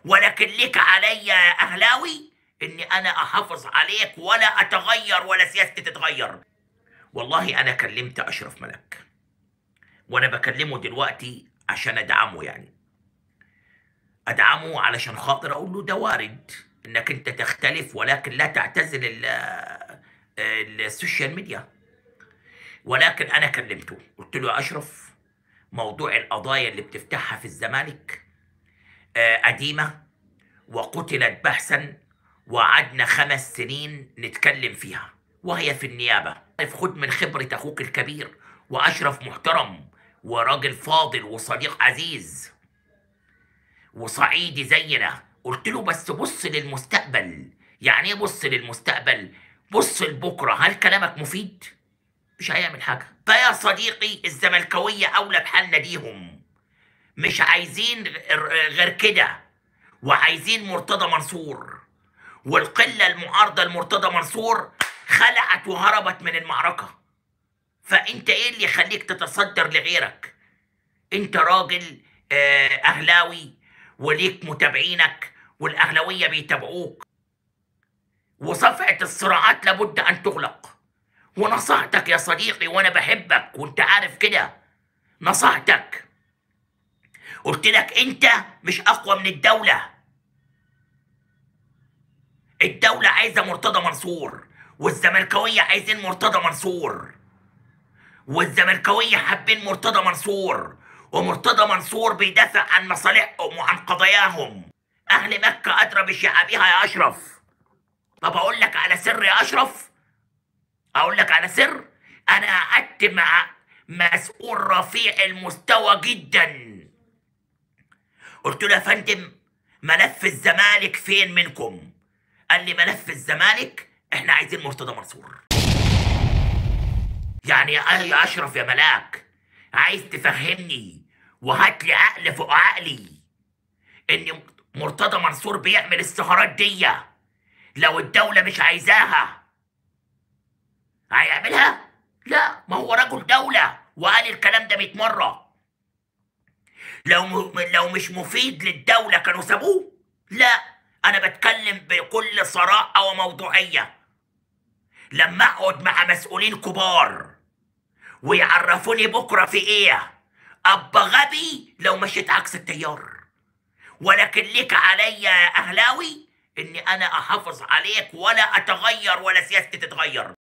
ولكن لك علي يا اهلاوي اني انا احافظ عليك ولا اتغير ولا سياستي تتغير والله انا كلمت اشرف ملك وانا بكلمه دلوقتي عشان ادعمه يعني ادعمه علشان خاطر اقول له ده وارد انك انت تختلف ولكن لا تعتزل ال- السوشيال ميديا ولكن انا كلمته قلت له يا اشرف موضوع القضايا اللي بتفتحها في الزمالك آه، قديمه وقتلت بحثا وقعدنا خمس سنين نتكلم فيها وهي في النيابه خد من خبره اخوك الكبير واشرف محترم وراجل فاضل وصديق عزيز وصعيدي زينا قلت له بس بص للمستقبل يعني ايه بص للمستقبل بص لبكره هل كلامك مفيد مش هيعمل حاجه فيا صديقي الزملكاويه اولى بحالنا ديهم مش عايزين غير غير كده وعايزين مرتضى منصور والقله المعارضه لمرتضى منصور خلعت وهربت من المعركه فانت ايه اللي يخليك تتصدر لغيرك انت راجل آه، اهلاوي وليك متابعينك والاهلاويه بيتابعوك وصفحه الصراعات لابد ان تغلق ونصحتك يا صديقي وانا بحبك وانت عارف كده نصحتك قلت لك انت مش اقوى من الدوله الدوله عايزه مرتضى منصور والزملكاويه عايزين مرتضى منصور والزملكاويه حابين مرتضى منصور ومرتضى منصور بيدافع عن مصالحهم وعن قضاياهم اهل مكه ادرى بشعابها يا اشرف طب اقول لك على سر يا اشرف اقول لك على سر انا قعدت مع مسؤول رفيع المستوى جدا قلت له يا فندم ملف الزمالك فين منكم قال لي ملف الزمالك احنا عايزين مرتضى منصور يعني يا يا اشرف يا ملاك عايز تفهمني وهات لي عقل فوق عقلي ان مرتضى منصور بيعمل السهرات دي لو الدولة مش عايزاها هيعملها؟ لا ما هو رجل دولة وقال الكلام ده 100 مرة لو م... لو مش مفيد للدولة كانوا سابوه؟ لا أنا بتكلم بكل صراحة وموضوعية لما أقعد مع مسؤولين كبار ويعرفوني بكرة في إيه أبقى غبي لو مشيت عكس التيار ولكن ليك عليا يا أهلاوي إني أنا أحافظ عليك ولا أتغير ولا سياستي تتغير